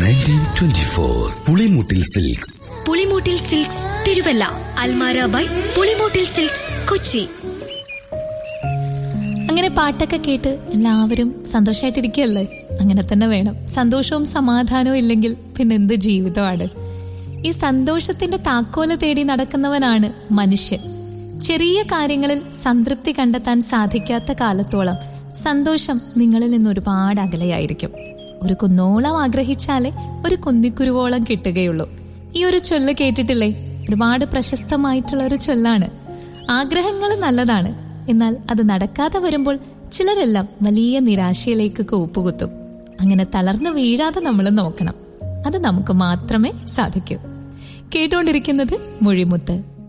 nineteen twenty four Pulimoottil silks Pulimoottil silks Thiruvalla Almara by Pulimoottil silks Kochi അങ്ങനെ പാട്ടൊക്കെ കേട്ട് എല്ലാവരും സന്തോഷമായിട്ടിരിക്കുകയല്ലേ അങ്ങനെ തന്നെ വേണം സന്തോഷവും സമാധാനവും ഇല്ലെങ്കിൽ പിന്നെ എന്ത് ജീവിതമാണ് ഈ സന്തോഷത്തിന്റെ താക്കോല് തേടി നടക്കുന്നവനാണ് മനുഷ്യൻ ചെറിയ കാര്യങ്ങളിൽ സംതൃപ്തി കണ്ടെത്താൻ സാധിക്കാത്ത കാലത്തോളം സന്തോഷം നിങ്ങളിൽ നിന്ന് ഒരുപാട് അകലെയായിരിക്കും ഒരു കുന്നോളം ആഗ്രഹിച്ചാലേ ഒരു കുന്നിക്കുരുവോളം കിട്ടുകയുള്ളൂ ഈ ഒരു ചൊല്ല് കേട്ടിട്ടില്ലേ ഒരുപാട് പ്രശസ്തമായിട്ടുള്ള ഒരു ചൊല്ലാണ് ആഗ്രഹങ്ങൾ നല്ലതാണ് എന്നാൽ അത് നടക്കാതെ വരുമ്പോൾ ചിലരെല്ലാം വലിയ നിരാശയിലേക്ക് കൂപ്പുകുത്തും അങ്ങനെ തളർന്നു വീഴാതെ നമ്മൾ നോക്കണം അത് നമുക്ക് മാത്രമേ സാധിക്കൂ കേട്ടുകൊണ്ടിരിക്കുന്നത് മൊഴിമുത്ത്